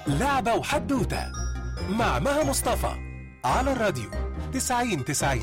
لعبة وحدوتة مع مها مصطفى على الراديو 90 90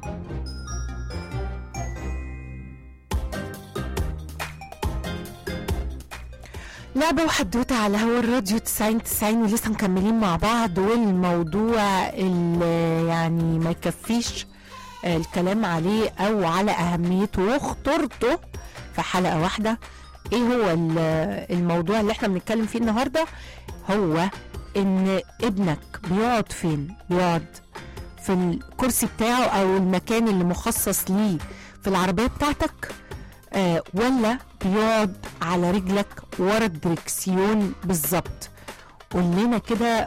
لعبة وحدوتة على هوا الراديو 90 90 ولسه مكملين مع بعض والموضوع اللي يعني ما يكفيش الكلام عليه او على اهميته وخطورته في حلقة واحدة ايه هو ال- الموضوع اللي احنا بنتكلم فيه النهاردة هو ان ابنك بيقعد فين بيقعد في الكرسي بتاعه او المكان اللي مخصص ليه في العربية بتاعتك آه ولا بيقعد على رجلك ورا الدركسيون بالظبط قول لنا كده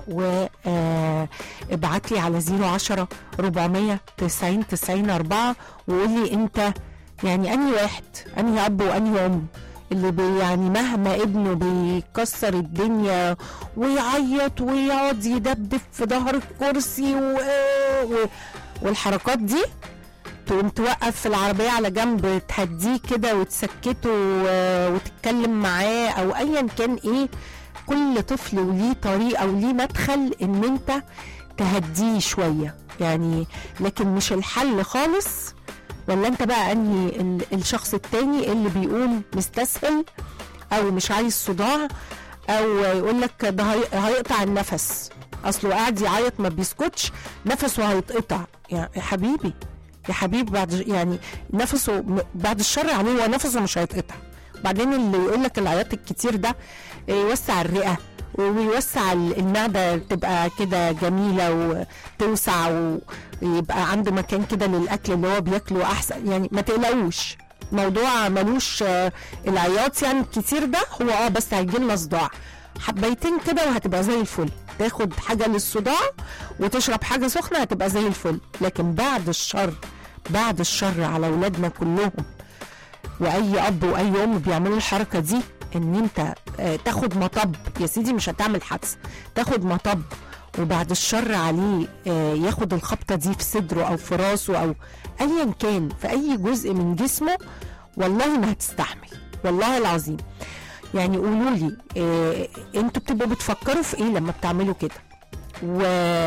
وابعت لي على 010 400 90 90 4 وقول لي انت يعني انهي واحد انهي اب وانهي ام اللي بي يعني مهما ابنه بيكسر الدنيا ويعيط ويقعد يدبدب في ظهر الكرسي و... و... والحركات دي تقوم توقف في العربية على جنب تهديه كده وتسكته و- وتتكلم معاه او ايا كان ايه كل طفل وليه طريقة وليه مدخل ان انت تهديه شوية يعني لكن مش الحل خالص ولا انت بقى انهي ال- الشخص التاني اللي بيقوم مستسهل او مش عايز صداع او يقول لك ده هي- هيقطع النفس اصله قاعد يعيط ما بيسكتش نفسه هيتقطع يا يا حبيبي يا حبيبي بعد يعني نفسه م- بعد الشر عليه هو نفسه مش هيتقطع بعدين اللي يقول لك العياط الكتير ده يوسع الرئه ويوسع ال- المعده تبقى كده جميله وتوسع ويبقى عنده مكان كده للاكل اللي هو بياكله احسن يعني ما تقلقوش موضوع ملوش آه، العياط يعني الكتير ده هو اه بس هيجي لنا صداع حبيتين كده وهتبقى زي الفل تاخد حاجه للصداع وتشرب حاجه سخنه هتبقى زي الفل لكن بعد الشر بعد الشر على اولادنا كلهم واي اب واي ام بيعملوا الحركه دي ان انت آه، تاخد مطب يا سيدي مش هتعمل حادثه تاخد مطب وبعد الشر عليه آه، ياخد الخبطه دي في صدره او في راسه او ايا كان في اي جزء من جسمه والله ما هتستحمل والله العظيم يعني قولوا لي آه، انتوا بتبقوا بتفكروا في ايه لما بتعملوا كده و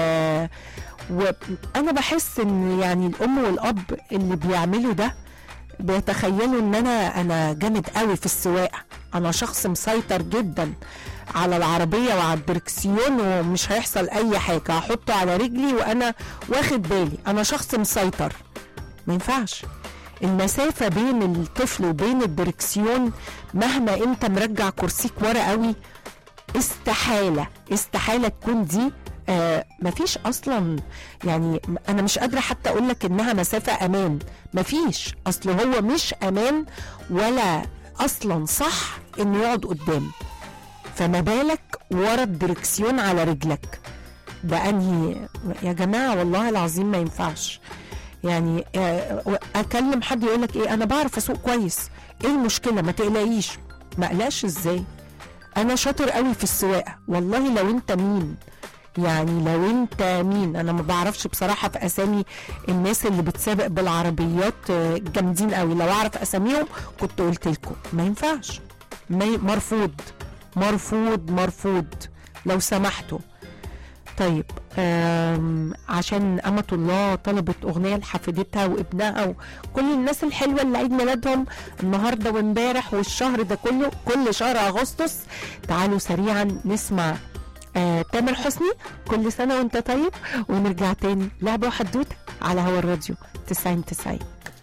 وانا بحس ان يعني الام والاب اللي بيعملوا ده بيتخيلوا ان انا انا جامد قوي في السواقه انا شخص مسيطر جدا على العربيه وعلى الدركسيون ومش هيحصل اي حاجه هحطه على رجلي وانا واخد بالي انا شخص مسيطر ما ينفعش المسافه بين الطفل وبين الدركسيون مهما انت مرجع كرسيك ورا قوي استحاله استحاله تكون دي آه مفيش اصلا يعني انا مش قادره حتى اقول لك انها مسافه امان مفيش اصل هو مش امان ولا اصلا صح انه يقعد قدام فما بالك ورا الدركسيون على رجلك ده انهي يا جماعه والله العظيم ما ينفعش يعني آه، اكلم حد يقول لك ايه انا بعرف اسوق كويس ايه المشكله ما تقلقيش ما اقلقش ازاي انا شاطر قوي في السواقه والله لو انت مين يعني لو انت مين انا ما بعرفش بصراحه في اسامي الناس اللي بتسابق بالعربيات آه، جامدين قوي لو اعرف اساميهم كنت قلت لكم ما ينفعش ما ي- مرفوض مرفوض مرفوض لو سمحتوا طيب آم، عشان أمة الله طلبت أغنية لحفيدتها وابنها وكل الناس الحلوة اللي عيد ميلادهم النهاردة وامبارح والشهر ده كله كل شهر أغسطس تعالوا سريعا نسمع آه تامر حسني كل سنة وانت طيب ونرجع تاني لعبة وحدوتة على هوا الراديو 90 90